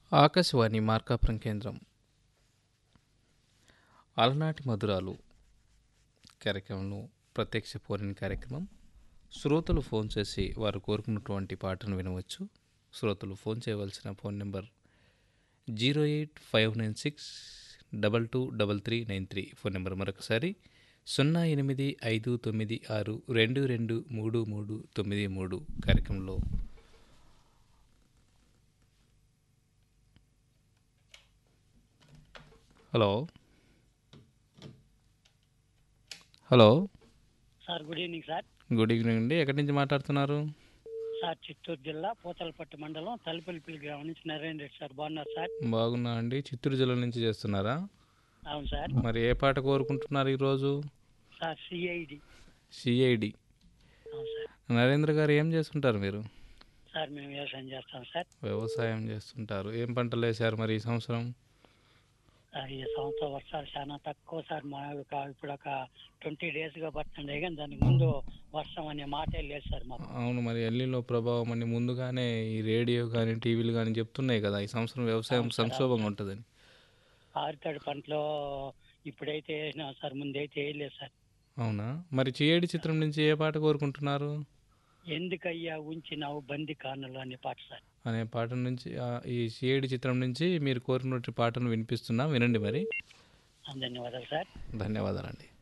ఆకాశవాణి మార్కాపురం కేంద్రం అలనాటి మధురాలు కార్యక్రమంలో ప్రత్యక్ష ఫోన్ కార్యక్రమం శ్రోతలు ఫోన్ చేసి వారు కోరుకున్నటువంటి పాటను వినవచ్చు శ్రోతలు ఫోన్ చేయవలసిన phone number zero eight five nine six double two double three nine three phone number మరొకసారి సున్నా ఎనిమిది ఐదు తొమ్మిది ఆరు రెండు రెండు మూడు మూడు తొమ్మిది మూడు కార్యక్రమంలో hello hello sir good evening sir good evening అండి ఎక్కడి నుంచి మాట్లాడుతున్నారు సార్ చిత్తూరు జిల్లా పూతలపట్టు మండలం తలుపల్లిపల్లి గ్రామం నుంచి నారాయణ రెడ్డి సార్ బాగున్నారు సార్ బాగున్నా అండి చిత్తూరు జిల్లా నుంచి చేస్తున్నారా అవును సార్ మరి ఏ పాట కోరుకుంటున్నారు ఈరోజు సార్ సిఐడి సిఐడి అవును సార్ నరేంద్ర గారు ఏం చేస్తుంటారు మీరు సార్ మేము వ్యవసాయం చేస్తాం సార్ వ్యవసాయం చేస్తుంటారు ఏం పంటలు వేశారు మరి ఈ సంవత్సరం సార్ ఈ సంవత్సరం వర్షాలు చాలా తక్కువ సార్ మా యొక్క ఇప్పుడు ఒక ట్వంటీ డేస్గా పడుతుండే కానీ దానికి ముందు వర్షం అనే మాటే లేదు సార్ మాకు అవును మరి ఎల్లిలో ప్రభావం అని ముందుగానే ఈ రేడియో కానీ టీవీలు కానీ చెప్తున్నాయి కదా ఈ సంవత్సరం వ్యవసాయం సంక్షోభంగా ఉంటుందని ఆరుతడి పంటలో ఇప్పుడైతే వేసినాం సార్ ముందైతే వేయలేదు సార్ అవునా మరి చిఏడి చిత్రం నుంచి ఏ పాట కోరుకుంటున్నారు ఎందుకయ్యా ఉంచినావు బంది కానులు అనే పాట సార్ అనే పాట నుంచి ఆ, ఈ సిఐడి చిత్రం నుంచి మీరు కోరినటువంటి పాటను వినిపిస్తున్నా వినండి మరి ధన్యవాదాలు సార్ ధన్యవాదాలండి